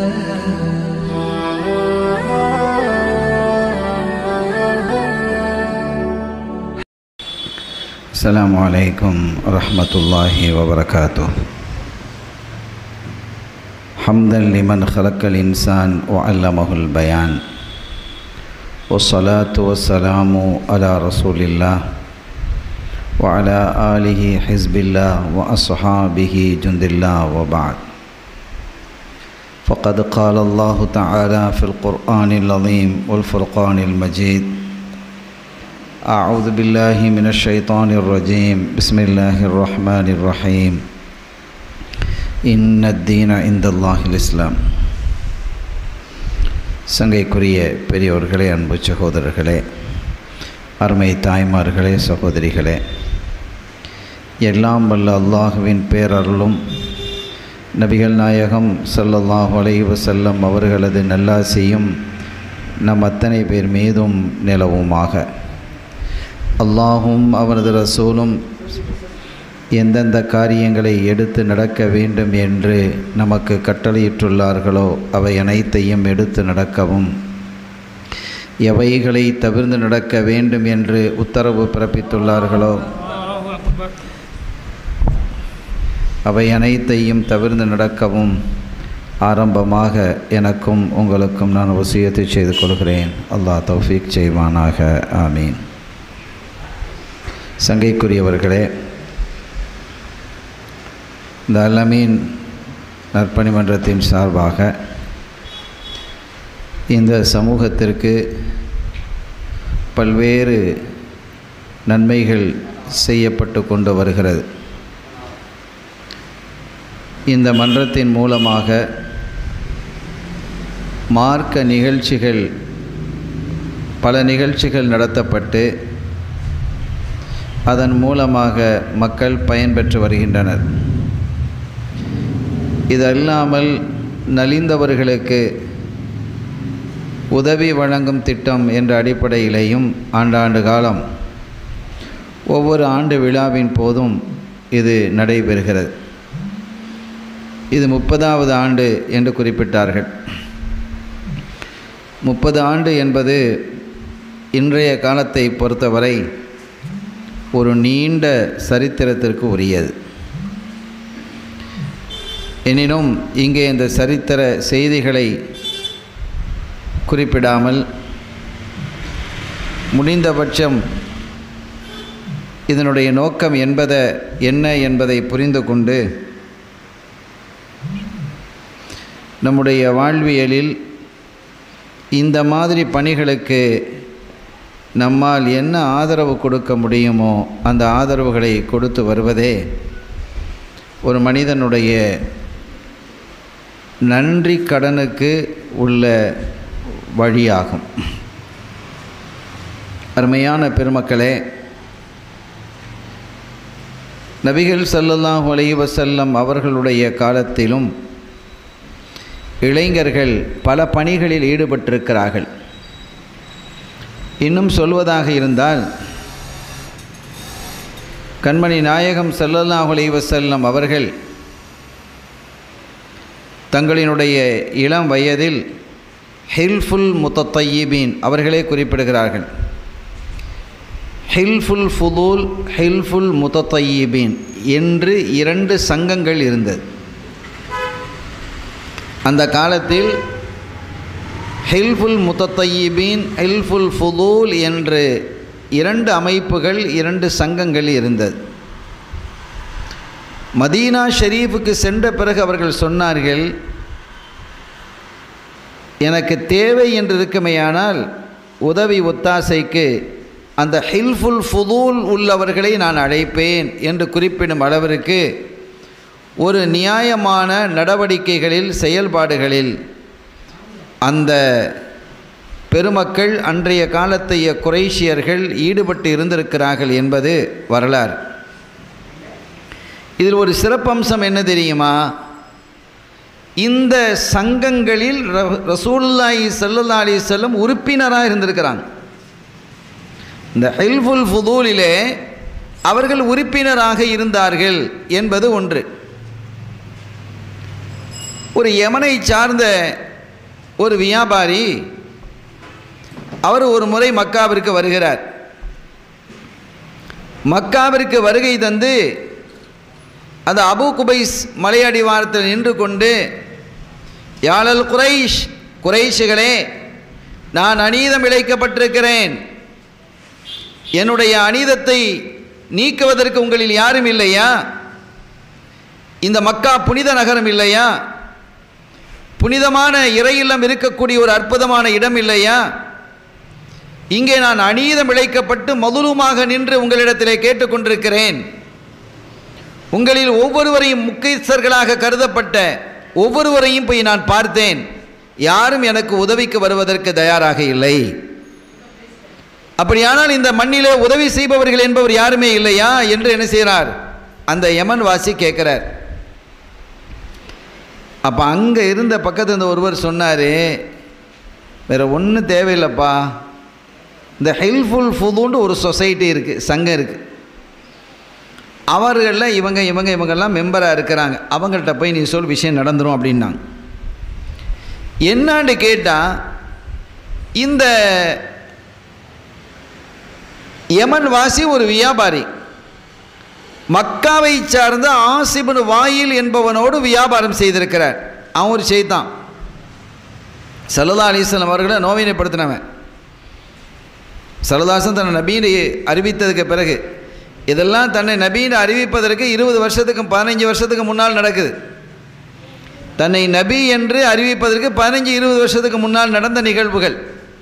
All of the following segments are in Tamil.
السلام عليكم ورحمة الله وبركاته حمدا لمن خلق الإنسان وعلمه البيان والصلاة والسلام على رسول الله وعلى آله حزب الله وأصحابه جند الله وبعد فقد قال الله تعالى في القرآن العظيم والفرقان المجيد أعوذ بالله من الشيطان الرجيم بسم الله الرحمن الرحيم إن الدين عند الله الإسلام சங்கைக்குரிய பெரியோர்களே அன்பு சகோதரர்களே அருமை தாய்மார்களே சகோதரிகளே எல்லாம் வல்ல அல்லாஹுவின் பேரருளும் நபிகள் நாயகம் ஸல்லல்லாஹு அலைஹி வஸல்லம் அவர்களது நல்லாசியும் நம் அத்தனை பேர் மீதும் நிலவுமாக அல்லாஹும் அவனது ரசூலும் எந்தெந்த காரியங்களை எடுத்து நடக்க வேண்டும் என்று நமக்கு கட்டளையிட்டுள்ளார்களோ அவை அனைத்தையும் எடுத்து நடக்கவும் எவைகளை தவிர்ந்து நடக்க வேண்டும் என்று உத்தரவு பிறப்பித்துள்ளார்களோ அவை அனைத்தையும் தவிர்ந்து நடக்கவும் ஆரம்பமாக எனக்கும் உங்களுக்கும் நான் வசியத்தை செய்து கொள்கிறேன் அல்லாஹ் தௌஃபீக் செய்வானாக ஆமீன் சங்கைக்குரியவர்களே இந்த அல்லமீன் நற்பணி மன்றத்தின் சார்பாக இந்த சமூகத்திற்கு பல்வேறு நன்மைகள் செய்யப்பட்டு கொண்டு வருகிறது இந்த மன்றத்தின் மூலமாக மார்க்க நிகழ்ச்சிகள் பல நிகழ்ச்சிகள் நடத்தப்பட்டு அதன் மூலமாக மக்கள் பயன்பெற்று வருகின்றனர் இதல்லாமல் நலிந்தவர்களுக்கு உதவி வழங்கும் திட்டம் என்ற அடிப்படையிலேயும் ஆண்டாண்டு காலம் ஒவ்வொரு ஆண்டு விழாவின் போதும் இது நடைபெறுகிறது இது முப்பதாவது ஆண்டு என்று குறிப்பிட்டார்கள் முப்பது ஆண்டு என்பது இன்றைய காலத்தை பொறுத்தவரை ஒரு நீண்ட சரித்திரத்திற்கு உரியது எனினும் இங்கே இந்த சரித்திர செய்திகளை குறிப்பிடாமல் முடிந்தபட்சம் இதனுடைய நோக்கம் என்பத என்ன என்பதை புரிந்து கொண்டு நம்முடைய வாழ்வியலில் இந்த மாதிரி பணிகளுக்கு நம்மால் என்ன ஆதரவு கொடுக்க முடியுமோ அந்த ஆதரவுகளை கொடுத்து வருவதே ஒரு மனிதனுடைய நன்றி கடனுக்கு உள்ள வழியாகும் அருமையான பெருமக்களே நபிகள் சல்லல்லாஹு அலைஹி வசல்லம் அவர்களுடைய காலத்திலும் இளைஞர்கள் பல பணிகளில் ஈடுபட்டிருக்கிறார்கள் இன்னும் சொல்வதாக இருந்தால் கண்மணி நாயகம் சல்லல்லாஹு அலைஹி வசல்லம் அவர்கள் தங்களினுடைய இளம் வயதில் ஹில்ஃபுல் முத்தத்தையீபீன் அவர்களே குறிப்பிடுகிறார்கள் ஹில்ஃபுல் ஃபுதூல் ஹில்ஃபுல் முத்தத்தையீபீன் என்று இரண்டு சங்கங்கள் இருந்தது அந்த காலத்தில் ஹில்ஃபுல் முத்தத்தையீபீன் ஹில்ஃபுல் ஃபுதூல் என்று இரண்டு அமைப்புகள் இரண்டு சங்கங்கள் இருந்தது மதீனா ஷெரீஃபுக்கு சென்ற பிறகு அவர்கள் சொன்னார்கள் எனக்கு தேவை என்று இருக்குமேயானால் உதவி ஒத்தாசைக்கு அந்த ஹில்ஃபுல் ஃபுதூல் உள்ளவர்களை நான் அழைப்பேன் என்று குறிப்பிடும் அளவிற்கு ஒரு நியாயமான நடவடிக்கைகளில் செயல்பாடுகளில் அந்த பெருமக்கள் அன்றைய காலத்தைய குறைஷியர்கள் ஈடுபட்டு இருந்திருக்கிறார்கள் என்பது வரலாறு இதில் ஒரு சிறப்பம்சம் என்ன தெரியுமா இந்த சங்கங்களில் ரசூல்லாய் சல்லல்லா அலி செல்லம் உறுப்பினராக இருந்திருக்கிறாங்க இந்த ஹெல்ஃபுல் ஃபுதூலிலே அவர்கள் உறுப்பினராக இருந்தார்கள் என்பது ஒன்று ஒரு யமனை சார்ந்த ஒரு வியாபாரி அவர் ஒரு முறை மக்காவிற்கு வருகிறார் மக்காவிற்கு வருகை தந்து அந்த அபு குபைஸ் மலையடிவாரத்தில் நின்று கொண்டு யாழல் குரைஷ் குறைஷுகளே நான் அநீதம் இழைக்கப்பட்டிருக்கிறேன் என்னுடைய அநீதத்தை நீக்குவதற்கு உங்களில் யாரும் இல்லையா இந்த மக்கா புனித நகரம் இல்லையா புனிதமான இறையில்லம் இருக்கக்கூடிய ஒரு அற்புதமான இடம் இல்லையா இங்கே நான் அநீதம் இழைக்கப்பட்டு மதுலுமாக நின்று உங்களிடத்திலே கேட்டுக்கொண்டிருக்கிறேன் உங்களில் ஒவ்வொருவரையும் முக்கியஸ்தர்களாக கருதப்பட்ட ஒவ்வொருவரையும் போய் நான் பார்த்தேன் யாரும் எனக்கு உதவிக்கு வருவதற்கு தயாராக இல்லை அப்படியானால் இந்த மண்ணிலே உதவி செய்பவர்கள் என்பவர் யாருமே இல்லையா என்று என்ன செய்கிறார் அந்த யமன் வாசி கேட்குறார் அப்போ அங்கே இருந்த பக்கத்தில் இருந்த ஒருவர் சொன்னார் வேறு ஒன்றும் தேவையில்லைப்பா இந்த ஹெல்ப்ஃபுல் ஃபுதுன்னு ஒரு சொசைட்டி இருக்குது சங்கம் இருக்குது அவர்களில் இவங்க இவங்க இவங்கெல்லாம் மெம்பராக இருக்கிறாங்க அவங்கள்ட்ட போய் நீ சொல் விஷயம் நடந்துடும் அப்படின்னாங்க என்னான்னு கேட்டால் இந்த யமன் வாசி ஒரு வியாபாரி மக்காவை சார்ந்த ஆசிபன் வாயில் என்பவனோடு வியாபாரம் செய்திருக்கிறார் அவன் ஒரு செய்தான் சல்லா அலிஸ்லாம் அவர்களை நோவினைப்படுத்தினவன் சரதாசன் தன்னை நபீனை அறிவித்ததுக்கு பிறகு இதெல்லாம் தன்னை நபீனை அறிவிப்பதற்கு இருபது வருஷத்துக்கு பதினஞ்சு வருஷத்துக்கு முன்னால் நடக்குது தன்னை நபி என்று அறிவிப்பதற்கு பதினஞ்சு இருபது வருஷத்துக்கு முன்னால் நடந்த நிகழ்வுகள்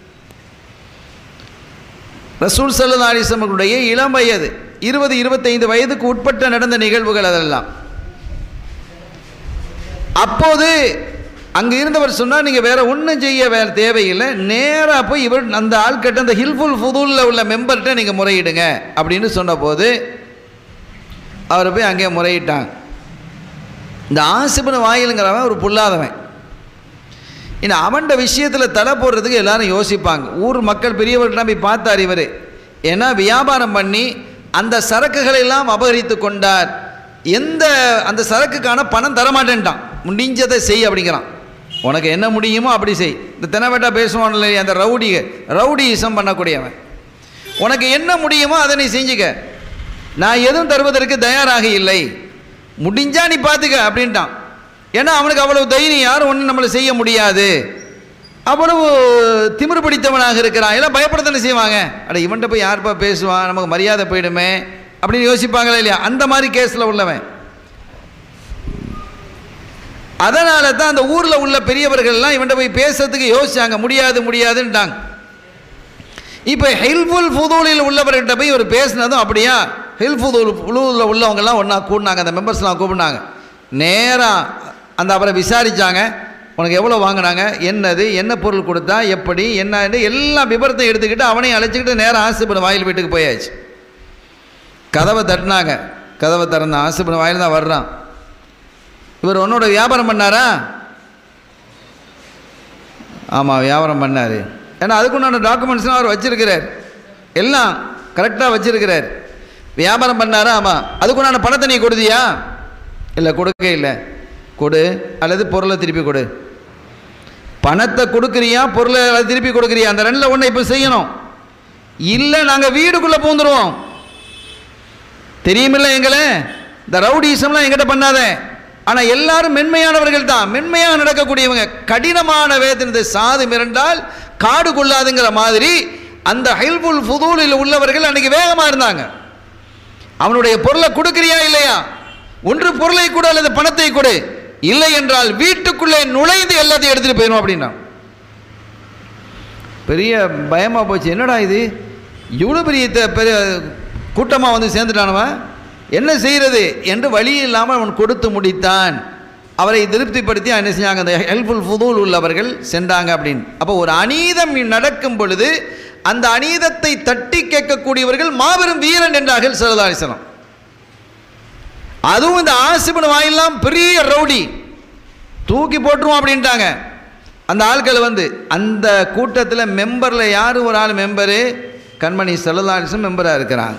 ரசூல் சல்லா அலிஸ்லமர்களுடைய இளம் வயது இருபது இருபத்தைந்து வயதுக்கு உட்பட்ட நடந்த நிகழ்வுகள் அதெல்லாம் அப்போது அங்கே இருந்தவர் சொன்னார் நீங்கள் வேற ஒன்றும் செய்ய வேற தேவையில்லை நேராக போய் இவர் அந்த ஆள்கிட்ட அந்த ஹில்ஃபுல் ஃபுதூலில் உள்ள மெம்பர்கிட்ட நீங்கள் முறையிடுங்க அப்படின்னு சொன்னபோது அவர் போய் அங்கே முறையிட்டாங்க இந்த ஆசிபன வாயிலுங்கிறவன் ஒரு புல்லாதவன் இன்னும் அவன்கிட்ட விஷயத்தில் தலை போடுறதுக்கு எல்லாரும் யோசிப்பாங்க ஊர் மக்கள் பெரியவர்கிட்ட போய் பார்த்தார் இவர் ஏன்னா வியாபாரம் பண்ணி அந்த சரக்குகளை எல்லாம் அபகரித்து கொண்டார் எந்த அந்த சரக்குக்கான பணம் தரமாட்டேன்ட்டான் முடிஞ்சதை செய் அப்படிங்கிறான் உனக்கு என்ன முடியுமோ அப்படி செய் இந்த தினவேட்டா பேசுவான் இல்லையா அந்த ரவுடிக ரவுடியிசம் பண்ணக்கூடியவன் உனக்கு என்ன முடியுமோ அதை நீ செஞ்சுக்க நான் எதுவும் தருவதற்கு தயாராக இல்லை முடிஞ்சா நீ பார்த்துக்க அப்படின்ட்டான் ஏன்னா அவனுக்கு அவ்வளவு தைரியம் யாரும் ஒன்றும் நம்மளை செய்ய முடியாது அவ்வளவு திமிரு பிடித்தவனாக இருக்கிறான் எல்லாம் பயப்படத்தானே செய்வாங்க அட இவன்கிட்ட போய் யார்ப்பா பேசுவான் நமக்கு மரியாதை போயிடுமே அப்படின்னு யோசிப்பாங்களா இல்லையா அந்த மாதிரி கேஸில் உள்ளவன் அதனால தான் அந்த ஊரில் உள்ள பெரியவர்கள்லாம் இவன்கிட்ட போய் பேசுறதுக்கு யோசிச்சாங்க முடியாது முடியாதுன்ட்டாங்க இப்போ ஹெல்ஃபுல் ஃபுதூலில் உள்ளவர்கிட்ட போய் இவர் பேசினதும் அப்படியா ஹெல்ஃபுதூல் ஃபுலூலில் உள்ளவங்கெல்லாம் ஒன்றா கூடினாங்க அந்த மெம்பர்ஸ்லாம் கூப்பிட்டாங்க நேராக அந்த அவரை விசாரித்தாங்க உனக்கு எவ்வளோ வாங்கினாங்க என்னது என்ன பொருள் கொடுத்தா எப்படி என்னன்னு எல்லா விபரத்தையும் எடுத்துக்கிட்டு அவனையும் அழைச்சிக்கிட்டு நேராக ஆசிபன் வாயில் வீட்டுக்கு போயாச்சு கதவை தட்டினாங்க கதவை திறந்த ஆசிபன் வாயில் தான் வர்றான் இவர் உன்னோட வியாபாரம் பண்ணாரா ஆமாம் வியாபாரம் பண்ணார் ஏன்னா அதுக்குண்டான டாக்குமெண்ட்ஸ்லாம் அவர் வச்சிருக்கிறார் எல்லாம் கரெக்டாக வச்சிருக்கிறார் வியாபாரம் பண்ணாரா ஆமாம் அதுக்குண்டான பணத்தை நீ கொடுத்தியா இல்லை கொடுக்க இல்லை கொடு அல்லது பொருளை திருப்பி கொடு பணத்தை கொடுக்குறியா பொருளை திருப்பி கொடுக்குறியா அந்த ரெண்டில் ஒன்று இப்போ செய்யணும் இல்லை நாங்கள் வீடுக்குள்ளே பூந்துருவோம் தெரியுமில்ல எங்களை இந்த ரவுடிசம்லாம் எங்கிட்ட பண்ணாத ஆனால் எல்லாரும் மென்மையானவர்கள் தான் மென்மையாக நடக்கக்கூடியவங்க கடினமான வேதனை சாது மிரண்டால் காடு கொள்ளாதுங்கிற மாதிரி அந்த ஹெல்புல் ஃபுதூலில் உள்ளவர்கள் அன்னைக்கு வேகமாக இருந்தாங்க அவனுடைய பொருளை கொடுக்குறியா இல்லையா ஒன்று பொருளை கொடு அல்லது பணத்தை கொடு இல்லை என்றால் வீட்டுக்குள்ளே நுழைந்து எல்லாத்தையும் எடுத்துகிட்டு போயிடும் அப்படின்னா பெரிய பயமாக போச்சு என்னடா இது இவ்வளோ பெரிய த- பெரிய கூட்டமாக வந்து சேர்ந்துட்டானவன் என்ன செய்கிறது என்று வழி இல்லாமல் அவன் கொடுத்து முடித்தான் அவரை திருப்திப்படுத்தி என்ன செஞ்சாங்க அந்த ஹெல்ப்ஃபுல் ஃபுதூல் உள்ளவர்கள் சென்றாங்க அப்படின்னு அப்போ ஒரு அநீதம் நடக்கும் பொழுது அந்த அநீதத்தை தட்டி கேட்கக்கூடியவர்கள் மாபெரும் வீரன் என்றார்கள் சரதாரிசனம் அதுவும் இந்த ஆசிபன் வாயிலாம் பெரிய ரவுடி தூக்கி போட்டுருவோம் அப்படின்ட்டாங்க அந்த ஆட்கள் வந்து அந்த கூட்டத்தில் மெம்பரில் யார் ஒரு ஆள் மெம்பரு கண்மணி செல்லதாரிசம் மெம்பராக இருக்கிறாங்க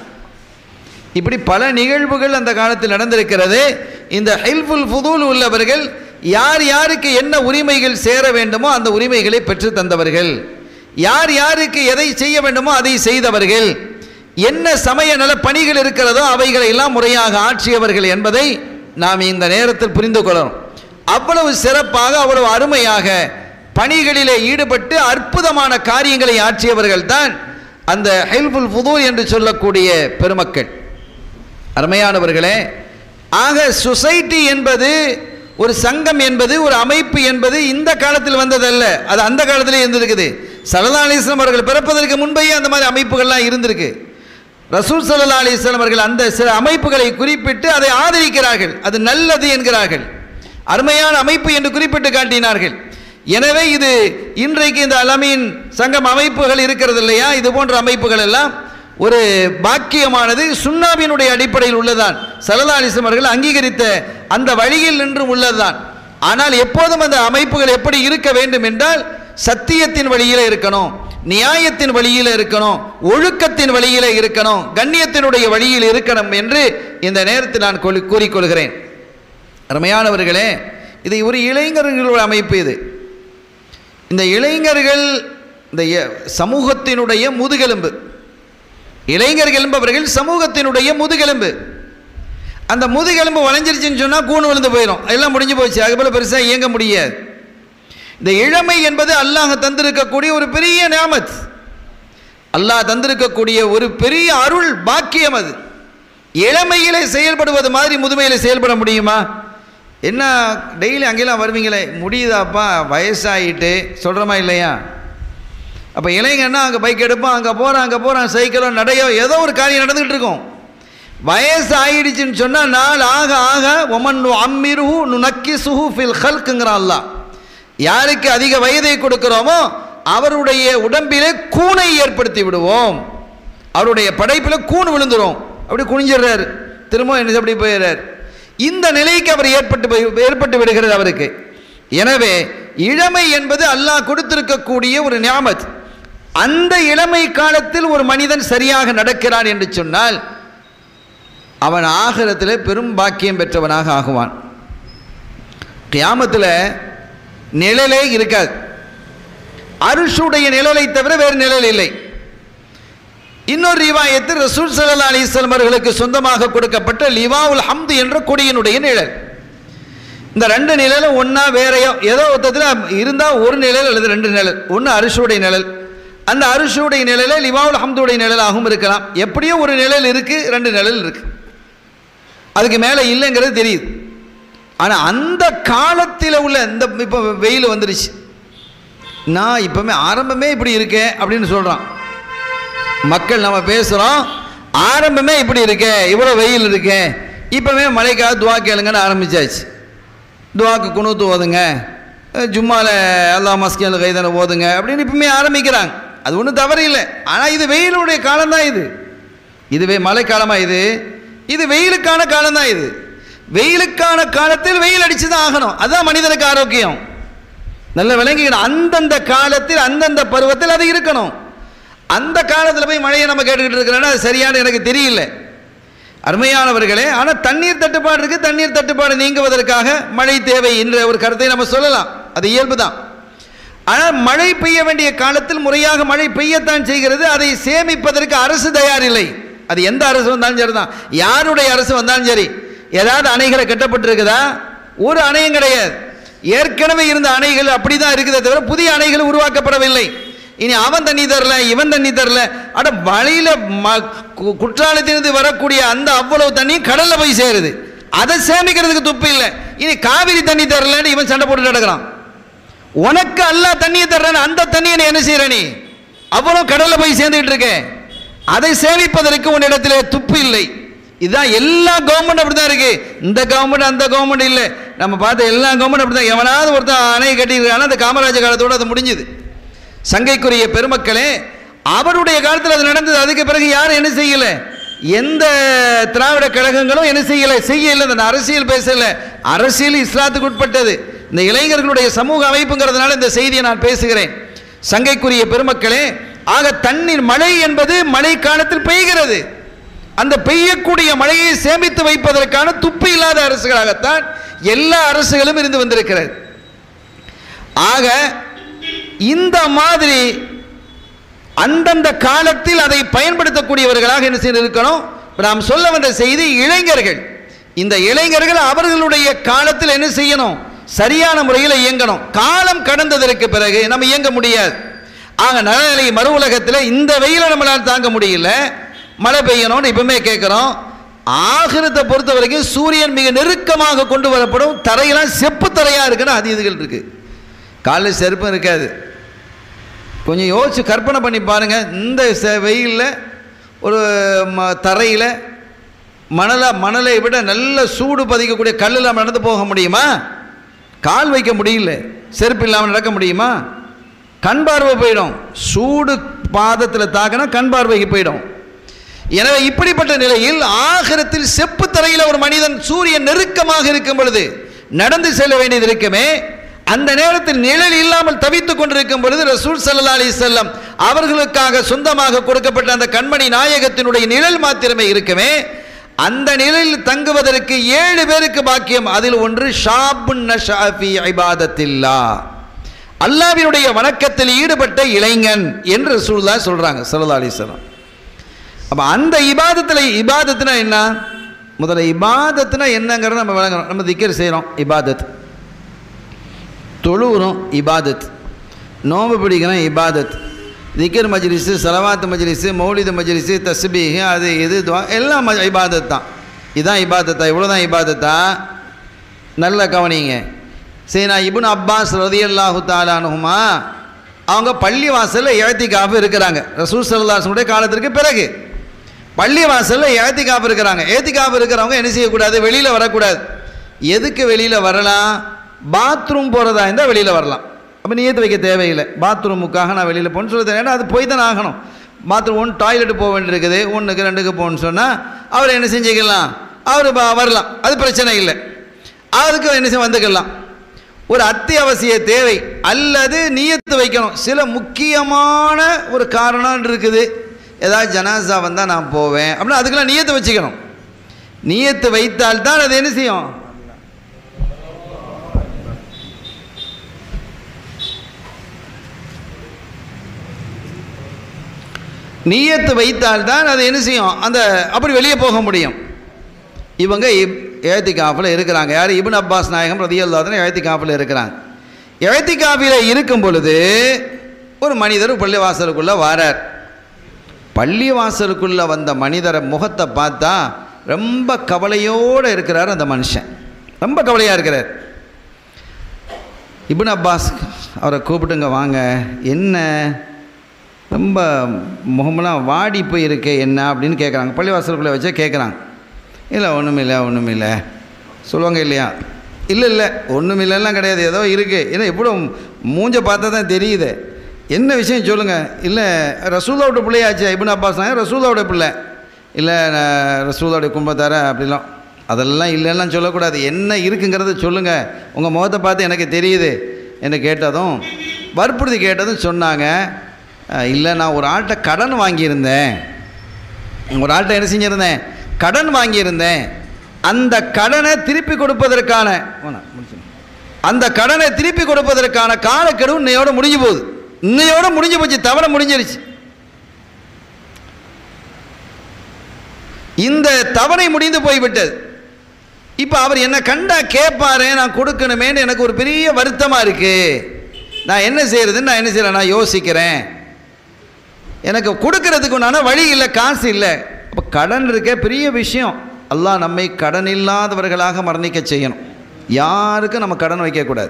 இப்படி பல நிகழ்வுகள் அந்த காலத்தில் நடந்திருக்கிறது இந்த ஹெல்ஃபுல் ஃபுதூல் உள்ளவர்கள் யார் யாருக்கு என்ன உரிமைகள் சேர வேண்டுமோ அந்த உரிமைகளை பெற்று தந்தவர்கள் யார் யாருக்கு எதை செய்ய வேண்டுமோ அதை செய்தவர்கள் என்ன சமய நல பணிகள் இருக்கிறதோ அவைகளை எல்லாம் முறையாக ஆற்றியவர்கள் என்பதை நாம் இந்த நேரத்தில் புரிந்து கொள்ளணும் அவ்வளவு சிறப்பாக அவ்வளவு அருமையாக பணிகளிலே ஈடுபட்டு அற்புதமான காரியங்களை ஆற்றியவர்கள் தான் அந்த ஹெல்புல் புது என்று சொல்லக்கூடிய பெருமக்கள் அருமையானவர்களே ஆக சொசைட்டி என்பது ஒரு சங்கம் என்பது ஒரு அமைப்பு என்பது இந்த காலத்தில் வந்ததல்ல அது அந்த காலத்திலே இருந்திருக்குது சல்லா அலிஸ்லாம் அவர்கள் பிறப்பதற்கு முன்பேயே அந்த மாதிரி அமைப்புகள்லாம் இருந்திருக்கு ரசூல் சல்லா அலிஸ்லாம் அவர்கள் அந்த சில அமைப்புகளை குறிப்பிட்டு அதை ஆதரிக்கிறார்கள் அது நல்லது என்கிறார்கள் அருமையான அமைப்பு என்று குறிப்பிட்டு காட்டினார்கள் எனவே இது இன்றைக்கு இந்த அலமீன் சங்கம் அமைப்புகள் இருக்கிறது இல்லையா இது போன்ற அமைப்புகள் எல்லாம் ஒரு பாக்கியமானது சுண்ணாவினுடைய அடிப்படையில் உள்ளதான் சலதாலிசம் அவர்கள் அங்கீகரித்த அந்த வழியில் நின்று உள்ளதுதான் ஆனால் எப்போதும் அந்த அமைப்புகள் எப்படி இருக்க வேண்டும் என்றால் சத்தியத்தின் வழியில் இருக்கணும் நியாயத்தின் வழியில் இருக்கணும் ஒழுக்கத்தின் வழியில் இருக்கணும் கண்ணியத்தினுடைய வழியில் இருக்கணும் என்று இந்த நேரத்தில் நான் கொள்- கூறிக்கொள்கிறேன் அருமையானவர்களே இது ஒரு இளைஞர்களோட அமைப்பு இது இந்த இளைஞர்கள் இந்த எ- சமூகத்தினுடைய முதுகெலும்பு இளைஞர்கள் என்பவர்கள் சமூகத்தினுடைய முதுகெலும்பு அந்த முதுகெலும்பு வளைஞ்சிருச்சுன்னு சொன்னால் கூணு விழுந்து போயிடும் எல்லாம் முடிஞ்சு போச்சு அது போல பெருசாக இயங்க முடியாது இந்த இளமை என்பது அல்லாஹ் தந்திருக்கக்கூடிய ஒரு பெரிய நியாமத் அல்லாஹ் தந்திருக்கக்கூடிய ஒரு பெரிய அருள் பாக்கியம் அது இளமையிலே செயல்படுவது மாதிரி முதுமையிலே செயல்பட முடியுமா என்ன டெய்லி அங்கெல்லாம் வருவீங்களே முடியுதாப்பா வயசாகிட்டு சொல்கிறோமா இல்லையா அப்போ இளைஞன்னா அங்கே பைக் எடுப்பான் அங்கே போகிறான் அங்கே போகிறான் சைக்கிளோ நடையோ ஏதோ ஒரு காரியம் நடந்துகிட்டு இருக்கும் வயசு ஆயிடுச்சுன்னு சொன்னால் நாள் ஆக ஆக ஒமன் அம்மிருஹு நுனக்கி சுஹு ஃபில் ஹல்க்குங்கிறான் அல்லாஹ் யாருக்கு அதிக வயதை கொடுக்கிறோமோ அவருடைய உடம்பிலே கூனை ஏற்படுத்தி விடுவோம் அவருடைய படைப்பில் கூன் விழுந்துரும் அப்படி குனிஞ்சிடுறாரு திரும்ப என்ன அப்படி போயிடுறார் இந்த நிலைக்கு அவர் ஏற்பட்டு போய்- ஏற்பட்டு விடுகிறது அவருக்கு எனவே இளமை என்பது அல்லாஹ் கொடுத்திருக்கக்கூடிய ஒரு ஞாபத் அந்த இளமை காலத்தில் ஒரு மனிதன் சரியாக நடக்கிறான் என்று சொன்னால் அவன் ஆகிரத்தில் பெரும் பாக்கியம் பெற்றவனாக ஆகுவான் கியாமத்தில் நிழலே இருக்காது அருஷுடைய நிழலை தவிர வேறு நிழல் இல்லை இன்னொரு ரிவாயத்து ரசூல் சல்லா அலிஸ்லாம் அவர்களுக்கு சொந்தமாக கொடுக்கப்பட்ட லிவாவுல் ஹம்து என்ற கொடியினுடைய நிழல் இந்த ரெண்டு நிழலும் ஒன்றா வேறையோ ஏதோ ஒருத்தத்தில் இருந்தால் ஒரு நிழல் அல்லது ரெண்டு நிழல் ஒன்று அரிசுடைய நிழல் அந்த அரிசுடைய நிழலே லிவாவுல் ஹம்துடைய நிழலாகவும் இருக்கலாம் எப்படியோ ஒரு நிழல் இருக்குது ரெண்டு நிழல் இருக்குது அதுக்கு மேலே இல்லைங்கிறது தெரியுது ஆனால் அந்த காலத்தில் உள்ள இந்த இப்போ வெயில் வந்துருச்சு நான் இப்போமே ஆரம்பமே இப்படி இருக்கேன் அப்படின்னு சொல்கிறான் மக்கள் நம்ம பேசுகிறோம் ஆரம்பமே இப்படி இருக்கே இவ்வளோ வெயில் இருக்கே இப்போவே மழைக்காக துவா கேளுங்கன்னு ஆரம்பிச்சாச்சு துவாக்கு குணூத்து ஓதுங்க அஹ் ஜும்மால அல்லா மஸ்கியல் கைதனை ஓதுங்க அப்படின்னு இப்பவுமே ஆரம்பிக்கிறாங்க அது ஒன்றும் தவறு இல்லை ஆனால் இது வெயிலுடைய காலம்தான் இது இதுவே மழைக்காலமா இது இது வெயிலுக்கான காலம்தான் இது வெயிலுக்கான காலத்தில் வெயில் அடிச்சு தான் ஆகணும் அதுதான் மனிதனுக்கு ஆரோக்கியம் நல்ல விளங்கிக்கணும் அந்தந்த காலத்தில் அந்தந்த பருவத்தில் அது இருக்கணும் அந்த காலத்தில் போய் மழையை நம்ம கேட்டுக்கிட்டு இருக்கிறோன்னா அது சரியான எனக்கு தெரியல அருமையானவர்களே ஆனால் தண்ணீர் தட்டுப்பாடு இருக்குது தண்ணீர் தட்டுப்பாடு நீங்குவதற்காக மழை தேவை என்ற ஒரு கருத்தை நம்ம சொல்லலாம் அது இயல்பு தான் ஆனால் மழை பெய்ய வேண்டிய காலத்தில் முறையாக மழை பெய்யத்தான் செய்கிறது அதை சேமிப்பதற்கு அரசு தயாரில்லை அது எந்த அரசு வந்தாலும் சரி தான் யாருடைய அரசு வந்தாலும் சரி ஏதாவது அணைகளை கட்டப்பட்டிருக்குதா ஒரு அணையும் கிடையாது ஏற்கனவே இருந்த அணைகள் அப்படி தான் இருக்குதே தவிர புதிய அணைகள் உருவாக்கப்படவில்லை இனி அவன் தண்ணி தரல இவன் தண்ணி தரல அட வழியில் ம கு- குற்றாலத்திலிருந்து வரக்கூடிய அந்த அவ்வளவு தண்ணி கடல்ல போய் சேருது அதை சேமிக்கிறதுக்கு துப்பு இல்லை இனி காவிரி தண்ணி தரலன்னு இவன் சண்டை போட்டு நடக்கிறான் உனக்கு அல்லாஹ் தண்ணியை தர்றேன்னு அந்த தண்ணியை நீ என்ன செய்யற நீ அவ்வளவு கடல்ல போய் சேர்ந்துட்டு இருக்க அதை சேமிப்பதற்கு உன்னிடத்திலே துப்பு இல்லை இதுதான் எல்லா கவர்மெண்ட் அப்படிதான் இருக்கு இந்த கவர்மெண்ட் அந்த கவர்மெண்ட் இல்லை நம்ம பார்த்த எல்லா கவர்மெண்ட் அப்படிதான் எவனாவது ஒருத்தன் அணை கட்டியிருக்கான அந்த காமராஜர் காலத்தோட அது முடிஞ்சுது சங்கைக்குரிய பெருமக்களே அவருடைய காலத்தில் அது நடந்தது அதுக்கு பிறகு யாரும் என்ன செய்யல எந்த திராவிட கழகங்களும் என்ன செய்யல செய்யல இந்த அரசியல் பேசல அரசியல் இஸ்லாத்துக்கு உட்பட்டது இந்த இளைஞர்களுடைய சமூக அமைப்புங்கிறதுனால இந்த செய்தியை நான் பேசுகிறேன் சங்கைக்குரிய பெருமக்களே ஆக தண்ணீர் மழை என்பது மழை காலத்தில் பெய்கிறது அந்த பெய்யக்கூடிய மழையை சேமித்து வைப்பதற்கான துப்பு இல்லாத அரசுகளாகத்தான் எல்லா அரசுகளும் இருந்து வந்திருக்கிறது ஆக இந்த மாதிரி அந்தந்த காலத்தில் அதை பயன்படுத்தக்கூடியவர்களாக என்ன செய்து இருக்கணும் இப்ப நாம் சொல்ல வந்த செய்தி இளைஞர்கள் இந்த இளைஞர்கள் அவர்களுடைய காலத்தில் என்ன செய்யணும் சரியான முறையில் இயங்கணும் காலம் கடந்ததற்கு பிறகு நம்ம இயங்க முடியாது ஆக நலநிலை மறு உலகத்தில் இந்த வெயிலை நம்மளால் தாங்க முடியல மழை பெய்யணும்னு இப்பவுமே கேட்குறோம் ஆகிரத்தை பொறுத்த வரைக்கும் சூரியன் மிக நெருக்கமாக கொண்டு வரப்படும் தரையெல்லாம் செப்பு தரையாக இருக்குன்னு அது இதுகள் இருக்கு காலையில் செருப்பும் இருக்காது கொஞ்சம் யோசிச்சு கற்பனை பண்ணி பாருங்க இந்த செ- வெயில்ல ஒரு ம தரையில் மணலை மணலை விட நல்ல சூடு பதிக்கக்கூடிய கல்லில் நம்ம நடந்து போக முடியுமா கால் வைக்க முடியல செருப்பு இல்லாமல் நடக்க முடியுமா கண் பார்வை போயிடும் சூடு பாதத்தில் தாக்கினா கண் பார்வைக்கு போயிடும் எனவே இப்படிப்பட்ட நிலையில் ஆகிரத்தில் செப்பு தரையில் ஒரு மனிதன் சூரியன் நெருக்கமாக இருக்கும் பொழுது நடந்து செல்ல வேண்டியது இருக்குமே அந்த நேரத்தில் நிழல் இல்லாமல் தவித்துக் கொண்டிருக்கும் பொழுது ரசூல் ஸல்லல்லாஹு அலைஹி வஸல்லம் அவர்களுக்காக சொந்தமாக கொடுக்கப்பட்ட அந்த கண்மணி நாயகத்தினுடைய நிழல் மாத்திரமே இருக்குமே அந்த நிழலில் தங்குவதற்கு ஏழு பேருக்கு பாக்கியம் அதில் ஒன்று ஷாபுன் நஷாஃபி இபாதத்தில்லா அல்லாஹ்வினுடைய வணக்கத்தில் ஈடுபட்ட இளைஞன் என்று ரசூலுல்லாஹ் சொல்றாங்க ஸல்லல்லாஹு அலைஹி வஸல்லம் அப்போ அந்த இபாதத்தில் இபாதத்துனா என்ன முதல்ல இபாதத்துனா என்னங்கிறத நம்ம விளங்கணும் நம்ம திக்கர் செய்கிறோம் இபாதத் தொழுகிறோம் இபாதத் நோம்பு பிடிக்கிறோம் இபாதத் திக்கர் மஜ்லிஸு சலவாத்து மஜ்லிஸு மௌலித மஜ்லிஸு தஸ்பீஹ் அது இது துவா எல்லாம் ம- இபாதத் தான் இதுதான் இபாதத்தா இவ்வளோ தான் இபாதத்தா நல்ல கவனிங்க சரி நான் இப்னு அப்பாஸ் ரதியல்லாஹு தாலானுமா அவங்க பள்ளி வாசலில் ஏத்திக்காப்பு இருக்கிறாங்க ரசூல் சல்லாசனுடைய காலத்திற்கு பிறகு பள்ளி வாசலில் ஏத்திக்காப்பு இருக்கிறாங்க ஏத்திக்காப்பு இருக்கிறவங்க என்ன செய்யக்கூடாது வெளியில் வரக்கூடாது எதுக்கு வெளியில் வரலாம் பாத்ரூம் போகிறதா இருந்தால் வெளியில் வரலாம் அப்போ நியத்து வைக்க தேவையில்லை பாத்ரூமுக்காக நான் வெளியில் போகணும்னு சொல்ல தேவை ஏன்னா அது போய் தானே ஆகணும் பாத்ரூம் ஒன்று டாய்லெட் போக வேண்டியிருக்குது ஒன்றுக்கு ரெண்டுக்கு போகணும்னு சொன்னால் அவர் என்ன செஞ்சுக்கலாம் அவர் வரலாம் அது பிரச்சனை இல்லை அதுக்கு என்ன செய்ய வந்துக்கலாம் ஒரு அத்தியாவசிய தேவை அல்லது நியத்து வைக்கணும் சில முக்கியமான ஒரு காரணம் இருக்குது ஏதாவது ஜனாசா வந்தால் நான் போவேன் அப்படின்னா அதுக்கெல்லாம் நியத்து வச்சுக்கணும் நியத்து வைத்தால் தான் அது என்ன செய்யும் நியத்து வைத்தால் தான் அது என்ன செய்யும் அந்த அப்படி வெளியே போக முடியும் இவங்க ஏத்திகாஃபில் இருக்கிறாங்க யார் இப்னு அப்பாஸ் நாயகம் ரதியல்லாதன ஏத்திகாஃபில் இருக்கிறாங்க ஏத்திகாஃபில் இருக்கும் பொழுது ஒரு மனிதர் பள்ளிவாசலுக்குள்ளே வாரார் பள்ளிவாசலுக்குள்ளே வந்த மனிதரை முகத்தை பார்த்தா ரொம்ப கவலையோடு இருக்கிறார் அந்த மனுஷன் ரொம்ப கவலையாக இருக்கிறார் இப்னு அப்பாஸ் அவரை கூப்பிட்டுங்க வாங்க என்ன ரொம்ப முகமெல்லாம் வாடி போய் இருக்கே என்ன அப்படின்னு கேட்குறாங்க பள்ளிவாசலுக்குள்ளே வச்சே கேட்குறாங்க இல்லை ஒன்றும் இல்லை ஒன்றும் இல்லை சொல்லுவாங்க இல்லையா இல்லை இல்லை ஒன்றும் இல்லைலாம் கிடையாது ஏதோ இருக்குது ஏன்னா எப்படி மூஞ்ச பார்த்தா தான் தெரியுது என்ன விஷயம் சொல்லுங்கள் இல்லை ரசூலாவோட பிள்ளையாச்சு இப்னு அப்பாஸ் நாயகம் ரசூலாவோட பிள்ளை இல்லை நான் ரசூலாவுடைய குடும்பத்தார அப்படிலாம் அதெல்லாம் இல்லைன்னா சொல்லக்கூடாது என்ன இருக்குங்கிறத சொல்லுங்கள் உங்கள் முகத்தை பார்த்து எனக்கு தெரியுது என்று கேட்டதும் வற்புறுத்தி கேட்டதும் சொன்னாங்க "அஹ், இல்லை நான் ஒரு ஆள்கிட்ட கடன் வாங்கியிருந்தேன் ஒரு ஆள்கிட்ட என்ன செஞ்சுருந்தேன் கடன் வாங்கியிருந்தேன் அந்த கடனை திருப்பி கொடுப்பதற்கான வேணாம், முடிச்சிடுங்க. அந்த கடனை திருப்பி கொடுப்பதற்கான காலக்கெடு இன்னையோட முடிஞ்சு போகுது இன்னையோட முடிஞ்சு போச்சு தவணை முடிஞ்சிருச்சு இந்த தவணை முடிந்து போய்விட்டது இப்போ அவர் என்ன கண்டா கேட்பாரு நான் கொடுக்கணுமேன்னு எனக்கு ஒரு பெரிய வருத்தமாக இருக்கு நான் என்ன செய்யறதுன்னு நான் என்ன செய்யறேன் நான் யோசிக்கிறேன் எனக்கு கொடுக்கறதுக்கு உண்டான வழி இல்லை காசு இல்லை அப்போ கடன் இருக்க பெரிய விஷயம் அல்லாஹ் நம்மை கடன் இல்லாதவர்களாக மரணிக்க செய்யணும் யாருக்கும் நம்ம கடன் வைக்கக்கூடாது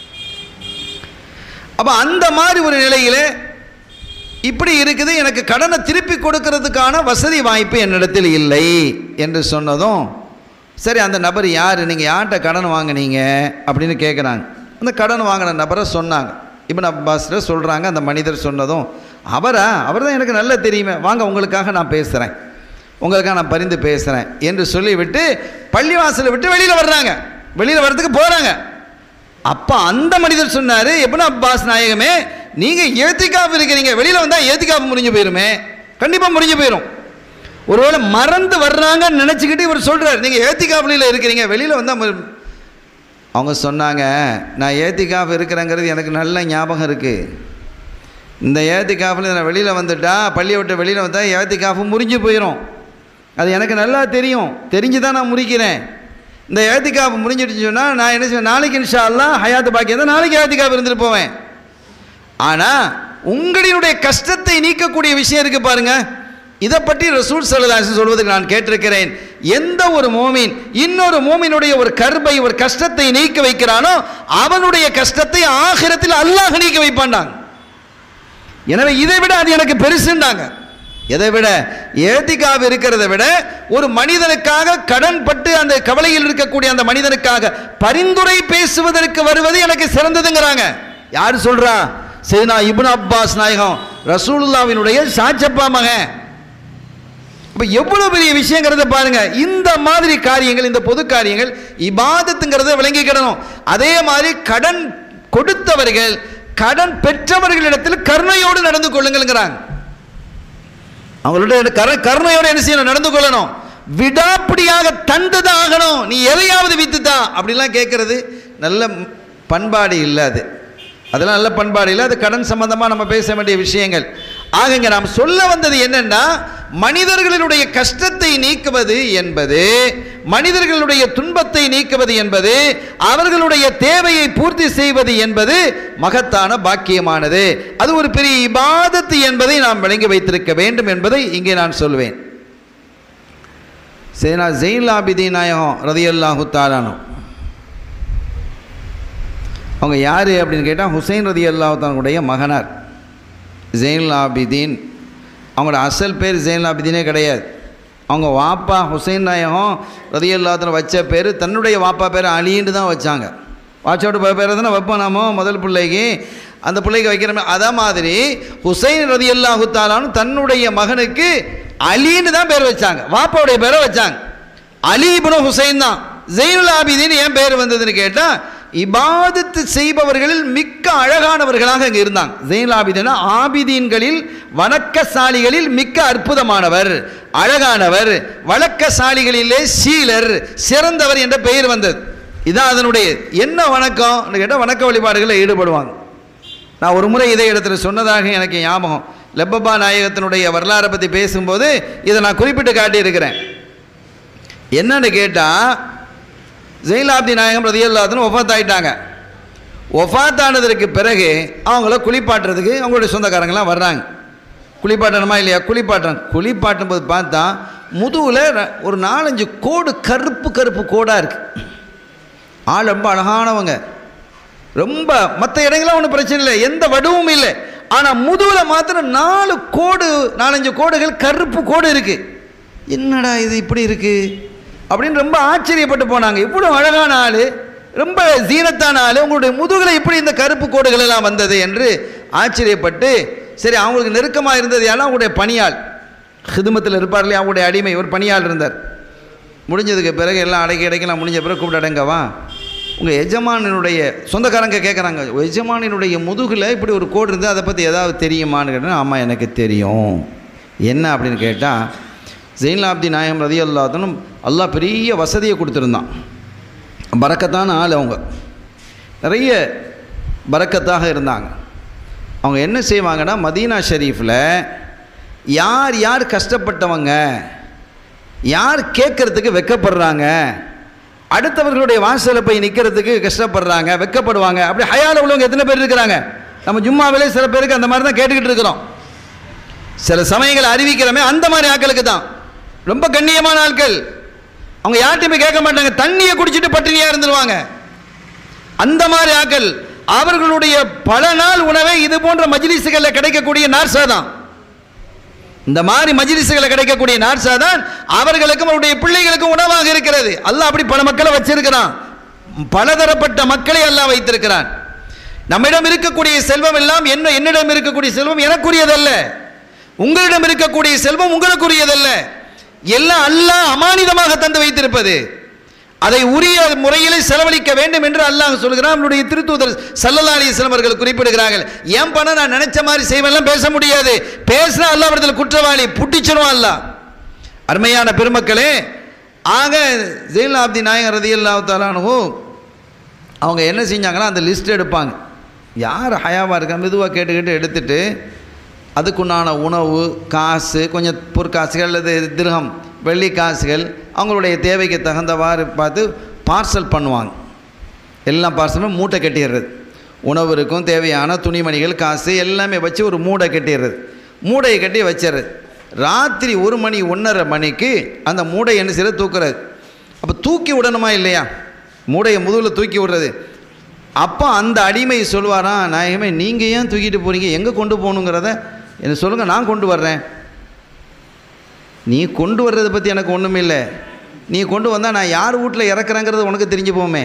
அப்போ அந்த மாதிரி ஒரு நிலையில் இப்படி இருக்குது எனக்கு கடனை திருப்பி கொடுக்கறதுக்கான வசதி வாய்ப்பு என்னிடத்தில் இல்லை என்று சொன்னதும் சரி அந்த நபர் யார் நீங்கள் யார்கிட்ட கடன் வாங்குனீங்க அப்படின்னு கேட்குறாங்க அந்த கடன் வாங்கின நபரை சொன்னாங்க இப்னு அப்பாஸ்ல சொல்கிறாங்க அந்த மனிதர் சொன்னதும் அவரா அவர் தான் எனக்கு நல்லா தெரியுமே வாங்க உங்களுக்காக நான் பேசுகிறேன் உங்களுக்காக நான் பரிந்து பேசுகிறேன் என்று சொல்லிவிட்டு பள்ளிவாசலை விட்டு வெளியில் வர்றாங்க வெளியில் வர்றதுக்கு போகிறாங்க அப்போ அந்த மனிதர் சொன்னார் இப்னு அப்பாஸ் நாயகமே நீங்கள் ஏத்திக்காப்பு இருக்கிறீங்க வெளியில் வந்தால் ஏத்திக்காப்பு முடிஞ்சு போயிருமே கண்டிப்பாக முடிஞ்சு போயிடும் ஒருவேளை மறந்து வர்றாங்கன்னு நினச்சிக்கிட்டு இவர் சொல்கிறார் நீங்கள் ஏத்திகாஃபில் இருக்கிறீங்க வெளியில் வந்தால் அவங்க சொன்னாங்க நான் ஏத்திகாஃப் இருக்கிறேங்கிறது எனக்கு நல்ல ஞாபகம் இருக்குது இந்த ஏத்திகாஃபில் நான் வெளியில் வந்துட்டா பள்ளியை விட்டு வெளியில் வந்தால் ஏத்திகாஃபு முறிஞ்சு போயிடும் அது எனக்கு நல்லா தெரியும் தெரிஞ்சு தான் நான் முறிக்கிறேன் இந்த ஏத்திகாஃப் முடிஞ்சிடுச்சு சொன்னால் நான் என்ன செய்வேன் நாளைக்கு இன்ஷா அல்லாஹ் ஹயாத்து பாக்கியம் தான் நாளைக்கு ஏத்திகாஃப் இருந்துட்டு போவேன் ஆனால் உங்களினுடைய கஷ்டத்தை நீக்கக்கூடிய விஷயம் இருக்குது பாருங்க இதை பற்றி ரசூல் சல்லல்லாஹு சொல்வதற்கு நான் கேட்டிருக்கிறேன் எந்த ஒரு மோமின் இன்னொரு மோமினுடைய ஒரு கர்பை ஒரு கஷ்டத்தை நீக்க வைக்கிறானோ அவனுடைய கஷ்டத்தை ஆகிரத்தில் அல்லாஹ் நீக்க வைப்பான்டாங்க எனவே இதை விட அது எனக்கு பெருசுண்டாங்க எதை விட ஏத்திக்காக இருக்கிறத விட ஒரு மனிதனுக்காக கடன் பட்டு அந்த கவலையில் இருக்கக்கூடிய அந்த மனிதனுக்காக பரிந்துரை பேசுவதற்கு வருவது எனக்கு சிறந்ததுங்கிறாங்க யார் சொல்றா செய்னா இப்னு அப்பாஸ் நாயகம் ரசூலுல்லாவினுடைய சாச்சப்பா மகன் இப்போ எவ்வளவு பெரிய விஷயங்கிறத பாருங்க இந்த மாதிரி காரியங்கள் இந்த பொது காரியங்கள் இபாதத்துங்கிறத விளங்கிக்கிடணும் அதே மாதிரி கடன் கொடுத்தவர்கள் கடன் பெற்றவர்களிடத்தில் கருணையோடு நடந்து கொள்ளுங்கள்ங்கிறாங்க அவங்களோட கர கருணையோடு என்ன செய்யணும் நடந்து கொள்ளணும் விடாப்பிடியாக தந்துதான் ஆகணும் நீ எதையாவது வித்துதா அப்படிலாம் கேட்கறது நல்ல பண்பாடு இல்லை அது அதெல்லாம் நல்ல பண்பாடு இல்லை அது கடன் சம்பந்தமாக நம்ம பேச வேண்டிய விஷயங்கள் ஆகங்க நாம் சொல்ல வந்தது என்னன்னா மனிதர்களுடைய கஷ்டத்தை நீக்குவது என்பது மனிதர்களுடைய துன்பத்தை நீக்குவது என்பது அவர்களுடைய தேவையை பூர்த்தி செய்வது என்பது மகத்தான பாக்கியமானது அது ஒரு பெரிய இபாதத்து என்பதை நாம் விளங்கி வைத்திருக்க வேண்டும் என்பதை இங்கே நான் சொல்வேன் சேனா ஜெயின் ஆபிதி நாயகம் ரதியல்லாஹு தாலானோ அவங்க யார் அப்படின்னு கேட்டால் ஹுசைன் ரதி அல்லாஹானுடைய மகனார் ஜெயினுல் ஆபிதீன் அவங்களோட அசல் பேர் ஜெயினுல் ஆபிதீனே கிடையாது அவங்க வாப்பா ஹுசைன் நாயகம் ரதி அல்லாத்தனை வச்ச பேர் தன்னுடைய வாப்பா பேர் அலின்னு தான் வச்சாங்க வாச்சோட பேர் தானே வைப்போம் நாமோ முதல் பிள்ளைக்கு அந்த பிள்ளைக்கு வைக்கிற அதே மாதிரி ஹுசைன் ரதி அல்லாஹு தாலான்னு தன்னுடைய மகனுக்கு அலின்னு தான் பேர் வச்சாங்க வாப்பாவுடைய பேரை வச்சாங்க அலி இப்னு ஹுசைன் தான் ஜெயினுல் ஆபிதீன் ஏன் பேர் வந்ததுன்னு கேட்டால் இபாதத்து செய்பவர்களில் மிக்க அழகானவர்களாக அங்கே இருந்தாங்க ஜெயின் ஆபிதீன் ஆபிதீன்களில் வணக்கசாலிகளில் மிக்க அற்புதமானவர் அழகானவர் வழக்கசாலிகளிலே சீலர் சிறந்தவர் என்ற பெயர் வந்தது இதான் அதனுடைய என்ன வணக்கம் கேட்டால் வணக்க வழிபாடுகளில் ஈடுபடுவாங்க நான் ஒரு முறை இதே இடத்துல சொன்னதாக எனக்கு ஞாபகம் லெப்பப்பா நாயகத்தினுடைய வரலாறை பற்றி பேசும்போது இதை நான் குறிப்பிட்டு காட்டியிருக்கிறேன் என்னன்னு கேட்டால் ஜெயிலாப்தி நாயகம் ரதியல்லாதுன்னு ஒஃபாத் ஆயிட்டாங்க ஒஃபாத் ஆனதற்கு பிறகு அவங்கள குளிப்பாட்டுறதுக்கு அவங்களுடைய சொந்தக்காரங்களாம் வர்றாங்க குளிப்பாட்டணுமா இல்லையா குளிப்பாட்டுறாங்க குளிப்பாட்டும் போது பார்த்தா முதுகில் ஒரு நாலஞ்சு கோடு கருப்பு கருப்பு கோடாக இருக்குது ஆள் ரொம்ப அழகானவங்க ரொம்ப மற்ற இடங்கள்லாம் ஒன்றும் பிரச்சனை இல்லை எந்த வடுவும் இல்லை ஆனால் முதுகில் மாத்திரம் நாலு கோடு நாலஞ்சு கோடுகள் கருப்பு கோடு இருக்குது என்னடா இது இப்படி இருக்குது அப்படின்னு ரொம்ப ஆச்சரியப்பட்டு போனாங்க இவ்வளோ அழகான ஆள் ரொம்ப சீனத்தான ஆள் உங்களுடைய முதுகில் இப்படி இந்த கருப்பு கோடுகள் எல்லாம் வந்தது என்று ஆச்சரியப்பட்டு சரி அவங்களுக்கு நெருக்கமாக இருந்தது யாரும் அவங்களுடைய பணியாள் ஹிதுமத்தில் இருப்பார் இல்லையா அவங்களுடைய அடிமை ஒரு பணியாள் இருந்தார் முடிஞ்சதுக்கு பிறகு எல்லாம் அடக்கி அடைக்கலாம் முடிஞ்ச பிறகு கூப்பிட்டு அடங்கவா உங்கள் எஜமானினுடைய சொந்தக்காரங்க கேட்குறாங்க எஜமானினுடைய முதுகில் இப்படி ஒரு கோடு இருந்தால் அதை பற்றி ஏதாவது தெரியுமான்னு கேட்டால் ஆமாம் எனக்கு தெரியும் என்ன அப்படின்னு கேட்டால் ஜெயின்லாப்தி நாயகம் ரதி அல்லாத்தனும் அல்லாஹ் பெரிய வசதியை கொடுத்துருந்தான் பறக்கத்தான ஆள் அவங்க நிறைய பறக்கத்தாக இருந்தாங்க அவங்க என்ன செய்வாங்கன்னா மதீனா ஷெரீஃபில் யார் யார் கஷ்டப்பட்டவங்க யார் கேட்குறதுக்கு வெக்கப்படுறாங்க அடுத்தவர்களுடைய வாசலில் போய் நிற்கிறதுக்கு கஷ்டப்படுறாங்க வெக்கப்படுவாங்க அப்படி ஹயால உள்ளவங்க எத்தனை பேர் இருக்கிறாங்க நம்ம ஜும்மாவிலே சில பேருக்கு அந்த மாதிரி தான் கேட்டுக்கிட்டு இருக்கிறோம் சில சமயங்களை அறிவிக்கிறோமே அந்த மாதிரி ஆட்களுக்கு தான் ரொம்ப கண்ணியமான ஆட்கள் அவங்க யார்ட்டையுமே கேட்க மாட்டாங்க தண்ணியை குடிச்சிட்டு பட்டினியாக இருந்துருவாங்க அந்த மாதிரி ஆட்கள் அவர்களுடைய பல நாள் உணவை இது போன்ற மஜ்லிஸுகளில் கிடைக்கக்கூடிய நார்சா தான் இந்த மாதிரி மஜ்லிஸுகளில் கிடைக்கக்கூடிய நார்சா தான் அவர்களுக்கும் அவருடைய பிள்ளைகளுக்கும் உணவாக இருக்கிறது அல்லாஹ் அப்படி பல மக்களை வச்சிருக்கிறான் பலதரப்பட்ட மக்களை அல்லாஹ் வைத்திருக்கிறான் நம்மிடம் இருக்கக்கூடிய செல்வம் எல்லாம் என்ன என்னிடம் இருக்கக்கூடிய செல்வம் எனக்குரியதல்ல உங்களிடம் இருக்கக்கூடிய செல்வம் உங்களுக்குரியதல்ல எல்லாம் அல்லாஹ் அமானிதமாக தந்து வைத்திருப்பது அதை உரிய முறையில் செலவழிக்க வேண்டும் என்று அல்லாஹ் சொல்கிறான் நம்மளுடைய திருத்தூதர் சல்லல்லா அலிஸ்லாம் அவர்கள் குறிப்பிடுகிறார்கள் என் பணம் நான் நினைச்ச மாதிரி செய்வேன்லாம் பேச முடியாது பேசினா அல்லாஹ் இடத்துல குற்றவாளி புட்டிச்சிரும் அல்லாஹ் அருமையான பெருமக்களே ஆக ஜெயில் ஆப்தி நாயகர் ரதி அல்லாத்தாலானோ அவங்க என்ன செஞ்சாங்கன்னா அந்த லிஸ்ட் எடுப்பாங்க யார் ஹயாவாக இருக்கா மெதுவாக கேட்டு கேட்டு எடுத்துட்டு அதுக்குண்டான உணவு காசு கொஞ்சம் பொற்காசுகள் அல்லது திருகம் வெள்ளி காசுகள் அவங்களுடைய தேவைக்கு தகுந்தவாறு பார்த்து பார்சல் பண்ணுவாங்க எல்லாம் பார்சலும் மூட்டை கட்டிடுறது உணவு இருக்கும் தேவையான துணிமணிகள் காசு எல்லாமே வச்சு ஒரு மூடை கட்டிடுறது மூடையை கட்டி வச்சிடுறது ராத்திரி ஒரு மணி ஒன்றரை மணிக்கு அந்த மூடை என்ன செய்யறது தூக்குறது அப்போ தூக்கி விடணுமா இல்லையா மூடையை முதுகில் தூக்கி விடுறது அப்போ அந்த அடிமை சொல்வாராம் நாயகமே நீங்கள் ஏன் தூக்கிட்டு போகிறீங்க எங்கே கொண்டு போகணுங்கிறத என்ன சொல்லுங்கள் நான் கொண்டு வர்றேன் நீ கொண்டு வர்றதை பற்றி எனக்கு ஒன்றும் இல்லை நீ கொண்டு வந்தால் நான் யார் வீட்டில் இறக்குறேங்கிறது உனக்கு தெரிஞ்சு போமே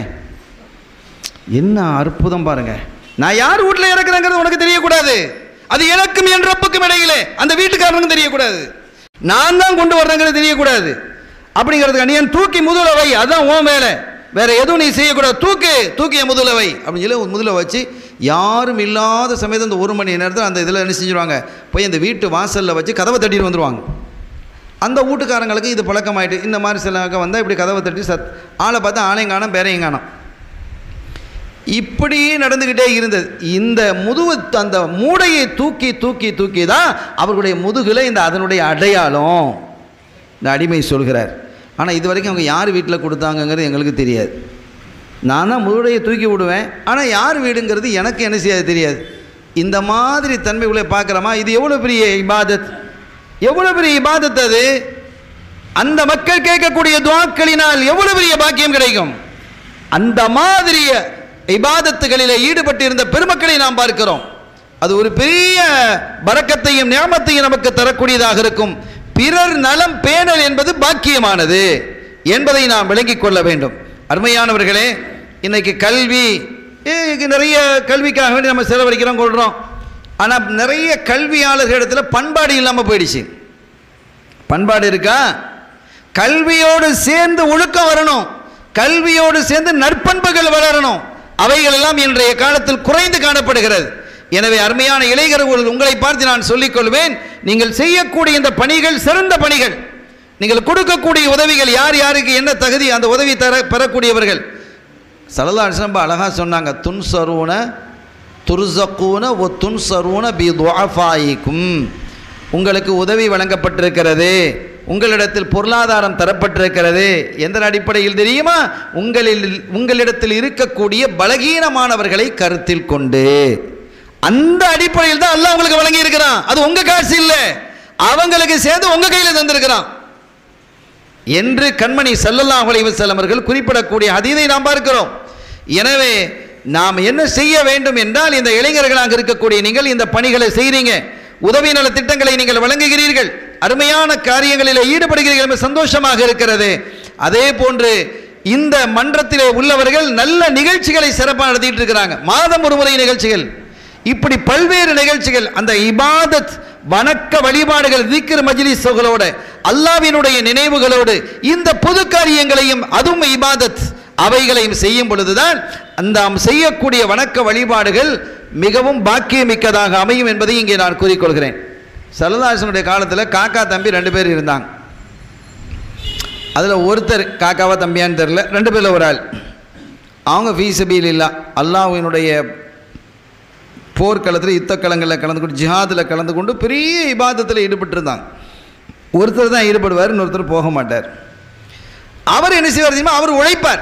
என்ன அற்புதம் பாருங்க நான் யார் வீட்டில் இறக்குறேங்கிறது உனக்கு தெரியக்கூடாது அது எனக்கும் என் ரப்புக்கும் இடையிலே அந்த வீட்டுக்காரனுக்கும் தெரியக்கூடாது நான் தான் கொண்டு வர்றேங்கிறது தெரியக்கூடாது அப்படிங்கிறதுக்கு நீ என் தூக்கி முதுல வை அதான் உன் வேலை வேற எதுவும் நீ செய்யக்கூடாது தூக்கு தூக்கி என் முதுல வை அப்படின்னு சொல்லி முதுல வச்சு யாரும் இல்லாத சமயத்தில் இந்த ஒரு மணி நேரத்தில் அந்த இதில் என்ன செஞ்சிருவாங்க போய் அந்த வீட்டு வாசலில் வச்சு கதவை தட்டிட்டு வந்துருவாங்க அந்த வீட்டுக்காரங்களுக்கு இது பழக்கமாயிட்டு இந்த மாதிரி சில வந்தால் இப்படி கதவை தட்டி சத் ஆளை பார்த்தா ஆளையும் காணும் பேரையும் காணும் இப்படி நடந்துக்கிட்டே இருந்தது இந்த முதுகு அந்த மூடையை தூக்கி தூக்கி தூக்கி தான் அவர்களுடைய முதுகில் இந்த அதனுடைய அடையாளம் இந்த அடிமை சொல்கிறார் ஆனால் இது வரைக்கும் அவங்க யார் வீட்டில் கொடுத்தாங்கங்கிறது எங்களுக்கு தெரியாது நான் தான் முதுடையை தூக்கி விடுவேன் ஆனால் யார் வீடுங்கிறது எனக்கு என்ன செய்யாது தெரியாது இந்த மாதிரி தன்மை உள்ள பார்க்குறோமா இது எவ்வளோ பெரிய இபாதத் எவ்வளோ பெரிய இபாதத் அது அந்த மக்கள் கேட்கக்கூடிய துவாக்களினால் எவ்வளோ பெரிய பாக்கியம் கிடைக்கும் அந்த மாதிரிய இபாதத்துகளில் ஈடுபட்டிருந்த பெருமக்களை நாம் பார்க்கிறோம் அது ஒரு பெரிய பரக்கத்தையும் நியாமத்தையும் நமக்கு தரக்கூடியதாக இருக்கும் பிறர் நலம் பேணல் என்பது பாக்கியமானது என்பதை நாம் விளங்கிக் கொள்ள வேண்டும் அருமையானவர்களே இன்னைக்கு கல்வி ஏ, இங்க நிறைய கல்விக்காக வேண்டி நம்ம செலவழிக்கிறோம் கொள்கிறோம் ஆனால் நிறைய கல்வியாளர்கள் இடத்துல பண்பாடு இல்லாமல் போயிடுச்சு பண்பாடு இருக்கா கல்வியோடு சேர்ந்து ஒழுக்கம் வரணும் கல்வியோடு சேர்ந்து நற்பண்புகள் வளரணும் அவைகள் எல்லாம் இன்றைய காலத்தில் குறைந்து காணப்படுகிறது எனவே அருமையான இளைஞர்கள் உங்களை பார்த்து நான் சொல்லிக் கொள்வேன் நீங்கள் செய்யக்கூடிய இந்த பணிகள் சிறந்த பணிகள் நீங்கள் கொடுக்கக்கூடிய உதவிகள் யார் யாருக்கு என்ன தகுதி அந்த உதவி தர பெறக்கூடியவர்கள் சலல்லா ரொம்ப அழகாக சொன்னாங்க துன் சருவன துர்சக்கூன ஒ துன் சருவன பி துவாஃபாயிக்கும் உங்களுக்கு உதவி வழங்கப்பட்டிருக்கிறது உங்களிடத்தில் பொருளாதாரம் தரப்பட்டிருக்கிறது எந்த அடிப்படையில் தெரியுமா உங்களில் உங்களிடத்தில் இருக்கக்கூடிய பலகீனமானவர்களை கருத்தில் கொண்டு அந்த அடிப்படையில் தான் அல்லாஹ் உங்களுக்கு வழங்கி இருக்கிறான் அது உங்க காசு இல்லை அவங்களுக்கு சேர்ந்து உங்க கையில தந்திருக்கிறான் என்று கண்மணி ஸல்லல்லாஹு அலைஹி வஸல்லம் அவர்கள் குறிப்பிடக்கூடிய ஹதீதை நாம் பார்க்கிறோம் எனவே நாம் என்ன செய்ய வேண்டும் என்றால் இந்த இளைஞர்களாக இருக்கக்கூடிய நீங்கள் இந்த பணிகளை செய்கிறீங்க உதவி நல திட்டங்களை நீங்கள் வழங்குகிறீர்கள் அருமையான காரியங்களில் ஈடுபடுகிறீர்கள் என்பது சந்தோஷமாக இருக்கிறது அதே போன்று இந்த மன்றத்திலே உள்ளவர்கள் நல்ல நிகழ்ச்சிகளை சிறப்பாக நடத்திட்டு இருக்கிறாங்க மாதம் ஒரு முறை நிகழ்ச்சிகள் இப்படி பல்வேறு நிகழ்ச்சிகள் அந்த இபாதத் வணக்க வழிபாடுகள் திக்ர் மஜ்லிஸ்களோட அல்லாவினுடைய நினைவுகளோடு இந்த பொது காரியங்களையும் அதுவும் இபாதத் அவைகளையும் செய்யும் பொழுதுதான் அந்த நாம் செய்யக்கூடிய வணக்க வழிபாடுகள் மிகவும் பாக்கியமிக்கதாக அமையும் என்பதை இங்கே நான் கூறிக்கொள்கிறேன் சரதாசனுடைய காலத்தில் காக்கா தம்பி ரெண்டு பேர் இருந்தாங்க அதில் ஒருத்தர் காக்காவா தம்பியான்னு தெரில ரெண்டு பேரில் ஒரு ஆள் அவங்க ஃபீஸபீல் இல்லா அல்லாஹ்வினுடைய போர்க்களத்தில் யுத்தக்களங்களில் கலந்து கொண்டு ஜிஹாதில் கலந்து கொண்டு பெரிய இபாதத்தில் ஈடுபட்டிருந்தாங்க ஒருத்தர் தான் ஈடுபடுவார் இன்னொருத்தர் போக மாட்டார் அவர் என்ன செய்வார் தெரியுமா அவர் உழைப்பார்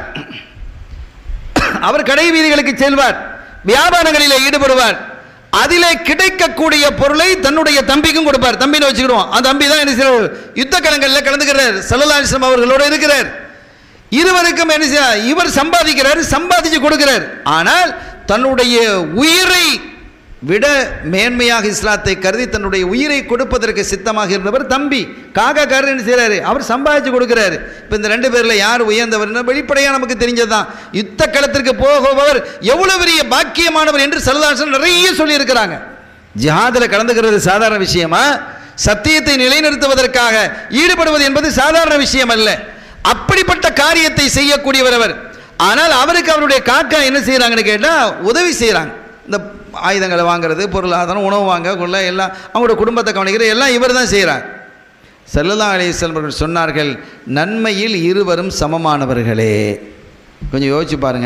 அவர் கடை வீதிகளுக்கு செல்வார் வியாபாரங்களில் ஈடுபடுவார் அதிலே கிடைக்கக்கூடிய பொருளை தன்னுடைய தம்பிக்கும் கொடுப்பார் தம்பின்னு வச்சுக்கிடுவோம் அந்த தம்பி தான் என்ன செய்வார் யுத்த களங்களில் கலந்துக்கிறார் சல்லல்லாஹிஸ்லாம் அவர்களோடு இருக்கிறார் இருவருக்கும் என்ன செய்ய இவர் சம்பாதிக்கிறார் சம்பாதிச்சு கொடுக்கிறார் ஆனால் தன்னுடைய உயிரை விட மேன்மையாக இஸ்லாத்தை கருதி தன்னுடைய உயிரை கொடுப்பதற்கு சித்தமாக இருந்தவர் தம்பி காக்காக்காரர் என்ன செய்கிறாரு அவர் சம்பாதிச்சு கொடுக்கிறாரு இப்போ இந்த ரெண்டு பேரில் யார் உயர்ந்தவர் வெளிப்படையாக நமக்கு தெரிஞ்சதுதான் யுத்த களத்திற்கு போகுபவர் எவ்வளவு பெரிய பாக்கியமானவர் என்று சரதாசன் நிறைய சொல்லியிருக்கிறாங்க ஜிஹாதில் கலந்துக்கிறது சாதாரண விஷயமா சத்தியத்தை நிலைநிறுத்துவதற்காக ஈடுபடுவது என்பது சாதாரண விஷயம் அல்ல அப்படிப்பட்ட காரியத்தை செய்யக்கூடியவர் அவர் ஆனால் அவருக்கு அவருடைய காக்கா என்ன செய்கிறாங்கன்னு கேட்டால் உதவி செய்கிறாங்க இந்த ஆயுதங்களை வாங்குறது பொருளாதாரம் உணவு வாங்க கொள்ள எல்லாம் அவங்களோட குடும்பத்தை கவனிக்கிற எல்லாம் இவர் தான் செய்கிறார் சல்லல்லா அலிஸ்லாம் அவர்கள் சொன்னார்கள் நன்மையில் இருவரும் சமமானவர்களே கொஞ்சம் யோசிச்சு பாருங்க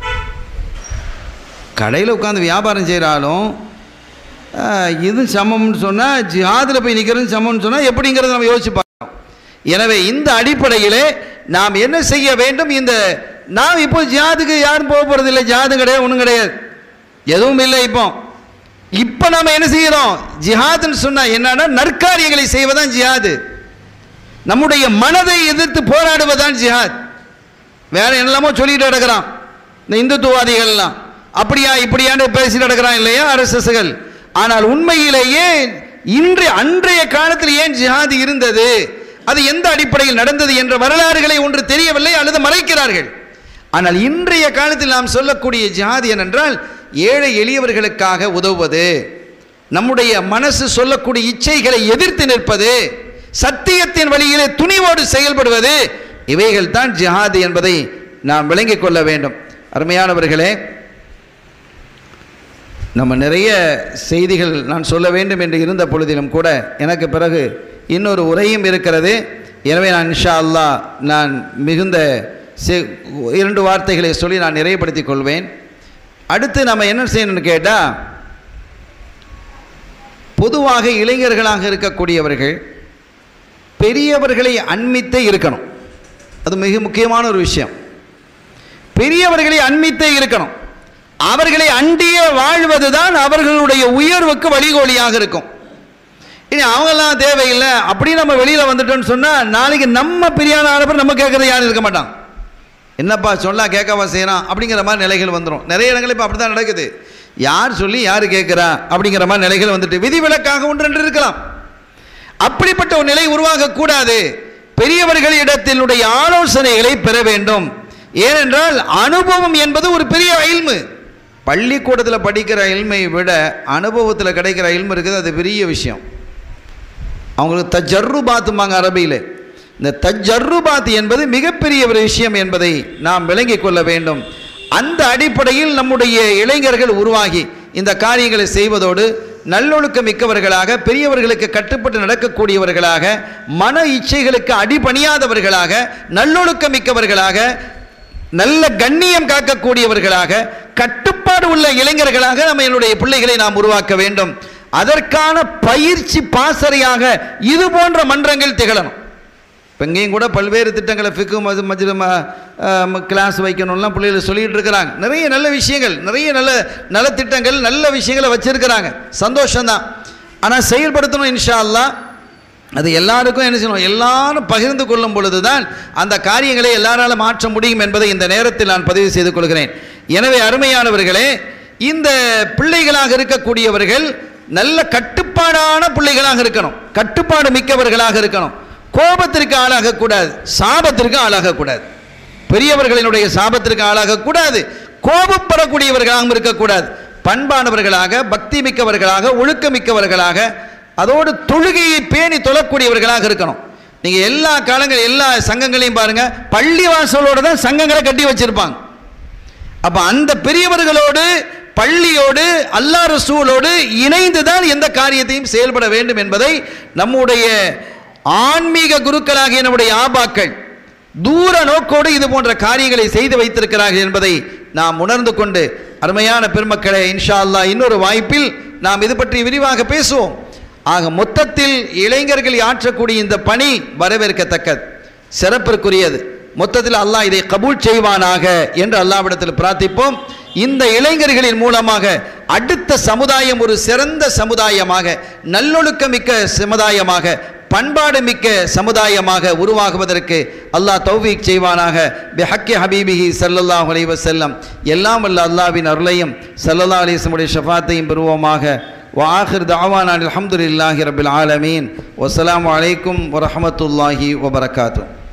கடையில் உட்காந்து வியாபாரம் செய்கிறாலும் இது சமம்னு சொன்னால் ஜிஹாதில் போய் நிற்கிறது சமம்னு சொன்னால் எப்படிங்கிறத நம்ம யோசிச்சு பார்க்கணும் எனவே இந்த அடிப்படையிலே நாம் என்ன செய்ய வேண்டும் இந்த நாம் இப்போ ஜிஹாதுக்கு யாரும் போக போகிறது இல்லை ஜிஹாது கிடையாது ஒன்றும் கிடையாது எதுவும் இல்லை இப்போ இப்போ நாம் என்ன செய்கிறோம் ஜிஹாதுன்னு சொன்னால் என்னன்னா நற்காரியங்களை செய்வதான் ஜிஹாது நம்முடைய மனதை எதிர்த்து போராடுவதுதான் ஜிஹாத் வேற என்னெல்லாமோ சொல்லிட்டு நடக்கிறான் இந்த இந்துத்துவாதிகள்லாம் அப்படியா இப்படியான்னு பேசி நடக்கிறான் இல்லையா அரசுகள் ஆனால் உண்மையிலேயே இன்று அன்றைய காலத்தில் ஏன் ஜிஹாது இருந்தது அது எந்த அடிப்படையில் நடந்தது என்ற வரலாறுகளை ஒன்று தெரியவில்லை அல்லது மறைக்கிறார்கள் ஆனால் இன்றைய காலத்தில் நாம் சொல்லக்கூடிய ஜிஹாது என்னென்றால் ஏழை எளியவர்களுக்காக உதவுவது நம்முடைய மனசு சொல்லக்கூடிய இச்சைகளை எதிர்த்து நிற்பது சத்தியத்தின் வழியிலே துணிவோடு செயல்படுவது இவைகள் தான் ஜிஹாது என்பதை நாம் விளங்கிக் கொள்ள வேண்டும் அருமையானவர்களே நம்ம நிறைய செய்திகள் நான் சொல்ல வேண்டும் என்று இருந்த பொழுதிலும் கூட எனக்கு பிறகு இன்னொரு உரையும் இருக்கிறது எனவே நான் இன்ஷா அல்லா நான் மிகுந்த இரண்டு வார்த்தைகளை சொல்லி நான் நிறைவுபடுத்திக் கொள்வேன் அடுத்து நம்ம என்ன செய்யணும்னு கேட்டால் பொதுவாக இளைஞர்களாக இருக்கக்கூடியவர்கள் பெரியவர்களை அண்மித்தே இருக்கணும் அது மிக முக்கியமான ஒரு விஷயம் பெரியவர்களை அண்மித்தே இருக்கணும் அவர்களை அண்டியே வாழ்வது தான் அவர்களுடைய உயர்வுக்கு வழிகோலியாக இருக்கும் இனி அவங்கெல்லாம் தேவையில்லை அப்படி நம்ம வெளியில் வந்துட்டோம்னு சொன்னால் நாளைக்கு நம்ம பெரியான ஆனப்பர் நம்ம கேட்குறது யாரும் இருக்க மாட்டான் என்னப்பா சொல்லா கேட்கவா செய்கிறான் அப்படிங்கிற மாதிரி நிலைகள் வந்துடும் நிறைய இடங்கள் இப்போ அப்படி தான் நடக்குது யார் சொல்லி யார் கேட்குறா அப்படிங்கிற மாதிரி நிலைகள் வந்துட்டு விதிவிலக்காக ஒன்று ரெண்டு இருக்கலாம் அப்படிப்பட்ட ஒரு நிலை உருவாகக்கூடாது பெரியவர்களிடத்தினுடைய ஆலோசனைகளை பெற வேண்டும் ஏனென்றால் அனுபவம் என்பது ஒரு பெரிய இல்மு பள்ளிக்கூடத்தில் படிக்கிற இல்மை விட அனுபவத்தில் கிடைக்கிற இல்மு இருக்குது அது பெரிய விஷயம் அவங்களுக்கு தஜர்ரு பாத்தும்பாங்க அரபியில் இந்த தஜர்ரு பாத்து என்பது மிகப்பெரிய ஒரு விஷயம் என்பதை நாம் விளங்கிக் கொள்ள வேண்டும் அந்த அடிப்படையில் நம்முடைய இளைஞர்கள் உருவாகி இந்த காரியங்களை செய்வதோடு நல்லொழுக்க மிக்கவர்களாக பெரியவர்களுக்கு கட்டுப்பட்டு நடக்கக்கூடியவர்களாக மன இச்சைகளுக்கு அடிபணியாதவர்களாக நல்லொழுக்க மிக்கவர்களாக நல்ல கண்ணியம் காக்கக்கூடியவர்களாக கட்டுப்பாடு உள்ள இளைஞர்களாக நம்ம என்னுடைய பிள்ளைகளை நாம் உருவாக்க வேண்டும் அதற்கான பயிற்சி பாசறையாக இது போன்ற மன்றங்கள் திகழணும் இப்போ இங்கேயும் கூட பல்வேறு திட்டங்களை ஃபிக்கு மது மஜ்ரு கிளாஸ் வைக்கணும்லாம் பிள்ளைகள் சொல்லிகிட்டு இருக்கிறாங்க நிறைய நல்ல விஷயங்கள் நிறைய நல்ல நல்ல திட்டங்கள் நல்ல விஷயங்களை வச்சுருக்கிறாங்க சந்தோஷம்தான் ஆனால் செயல்படுத்தணும் இன்ஷா அல்லா அது எல்லாருக்கும் என்ன செய்யணும் எல்லாரும் பகிர்ந்து கொள்ளும் பொழுது தான் அந்த காரியங்களை எல்லாராலும் மாற்ற முடியும் என்பதை இந்த நேரத்தில் நான் பதிவு செய்து கொள்கிறேன் எனவே அருமையானவர்களே இந்த பிள்ளைகளாக இருக்கக்கூடியவர்கள் நல்ல கட்டுப்பாடான பிள்ளைகளாக இருக்கணும் கட்டுப்பாடு மிக்கவர்களாக இருக்கணும் கோபத்திற்கு ஆளாகக்கூடாது சாபத்திற்கு ஆளாகக்கூடாது பெரியவர்களினுடைய சாபத்திற்கு ஆளாகக்கூடாது கோபப்படக்கூடியவர்களாகவும் இருக்கக்கூடாது பண்பானவர்களாக பக்தி மிக்கவர்களாக ஒழுக்கமிக்கவர்களாக அதோடு தொழுகையை பேணி தொழக்கூடியவர்களாக இருக்கணும் நீங்கள் எல்லா காலங்கள் எல்லா சங்கங்களையும் பாருங்கள் பள்ளி வாசலோடு தான் சங்கங்களை கட்டி வச்சுருப்பாங்க அப்போ அந்த பெரியவர்களோடு பள்ளியோடு அல்லா ரசூலோடு இணைந்து தான் எந்த காரியத்தையும் செயல்பட வேண்டும் என்பதை நம்முடைய ஆன்மீக குருக்களாகிய நம்முடைய ஆபாக்கள் தூர நோக்கோடு இது போன்ற காரியங்களை செய்து வைத்திருக்கிறார்கள் என்பதை நாம் உணர்ந்து கொண்டு அருமையான பெருமக்களை இன்ஷா அல்லா இன்னொரு வாய்ப்பில் நாம் இது பற்றி விரிவாக பேசுவோம் ஆக மொத்தத்தில் இளைஞர்கள் ஆற்றக்கூடிய இந்த பணி வரவேற்கத்தக்கது சிறப்பிற்குரியது மொத்தத்தில் அல்லாஹ் இதை கபூல் செய்வானாக என்று அல்லாவிடத்தில் பிரார்த்திப்போம் இந்த இளைஞர்களின் மூலமாக அடுத்த சமுதாயம் ஒரு சிறந்த சமுதாயமாக நல்லொழுக்கமிக்க சமுதாயமாக பண்பாடு மிக்க சமுதாயமாக உருவாகுவதற்கு அல்லாஹ் தௌஃபீக் செய்வானாக பிஹக்கி ஹபீபிஹி சல்லல்லாஹ் அலைஹி வஸல்லம் எல்லாம் வல்ல அல்லாஹ்வின் அருளையும் சல்லல்லா அலிஸ்முடைய ஷஃபாத்தையும் பெறுவோமாக وآخر دعوانا الحمد لله رب العالمين والسلام عليكم ورحمة الله وبركاته